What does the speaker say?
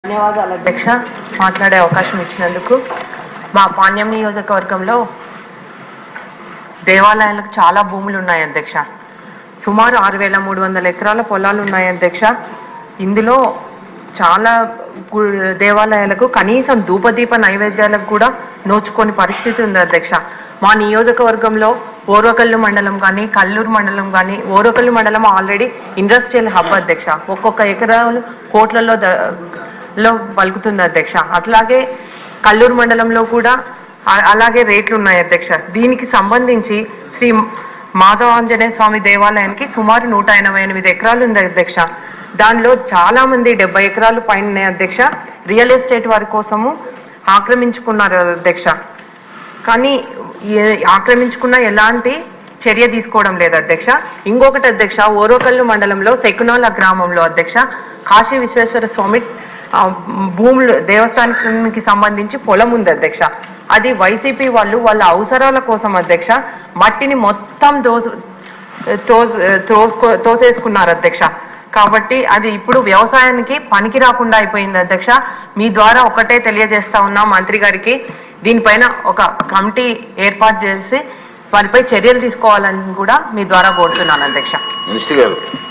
ధన్యవాదాలు అధ్యక్ష మాట్లాడే అవకాశం ఇచ్చినందుకు మా పాణ్యం నియోజకవర్గంలో దేవాలయాలకు చాలా భూములు ఉన్నాయి అధ్యక్ష సుమారు ఆరు వేల మూడు వందల ఎకరాల పొలాలు ఉన్నాయి అధ్యక్ష ఇందులో చాలా గు- దేవాలయాలకు కనీసం ధూపదీప నైవేద్యాలకు కూడా నోచుకొని పరిస్థితి ఉంది అధ్యక్ష మా నియోజకవర్గంలో ఓరకల్లు మండలం కానీ కల్లూరు మండలం కానీ ఓరకల్లు మండలం ఆల్రెడీ ఇండస్ట్రియల్ హబ్ అధ్యక్ష ఒక్కొక్క ఎకరాలు కోట్లలో ద- లో పలుకుతుంది అధ్యక్ష అట్లాగే కల్లూరు మండలంలో కూడా ఆ- అలాగే రేట్లు ఉన్నాయి అధ్యక్ష దీనికి సంబంధించి శ్రీ మాధవాంజనేయ స్వామి దేవాలయానికి సుమారు నూట ఎనభై ఎనిమిది ఎకరాలు ఉంది అధ్యక్ష దానిలో చాలా మంది డెబ్బై ఎకరాలు పైన ఉన్నాయి అధ్యక్ష రియల్ ఎస్టేట్ వారి కోసము ఆక్రమించుకున్నారు అధ్యక్ష కానీ ఏ- ఆక్రమించుకున్న ఎలాంటి చర్య తీసుకోవడం లేదు అధ్యక్ష ఇంకొకటి అధ్యక్ష ఓరోకల్లు మండలంలో సెకునాల గ్రామంలో అధ్యక్ష కాశీ విశ్వేశ్వర స్వామి ఆ, భూములు దేవస్థానానికి సంబంధించి పొలం ఉంది అధ్యక్ష అది వైసీపీ వాళ్ళు వాళ్ళ అవసరాల కోసం అధ్యక్ష మట్టిని మొత్తం దోసు తోస్ తోసుకో తోసేసుకున్నారు అధ్యక్ష కాబట్టి అది ఇప్పుడు వ్యవసాయానికి పనికి రాకుండా అయిపోయింది అధ్యక్ష మీ ద్వారా ఒకటే తెలియజేస్తా ఉన్నా మంత్రి గారికి దీనిపైన ఒక కమిటీ ఏర్పాటు చేసి వారిపై చర్యలు తీసుకోవాలని కూడా మీ ద్వారా కోరుతున్నాను అధ్యక్ష మినిస్టర్ గారు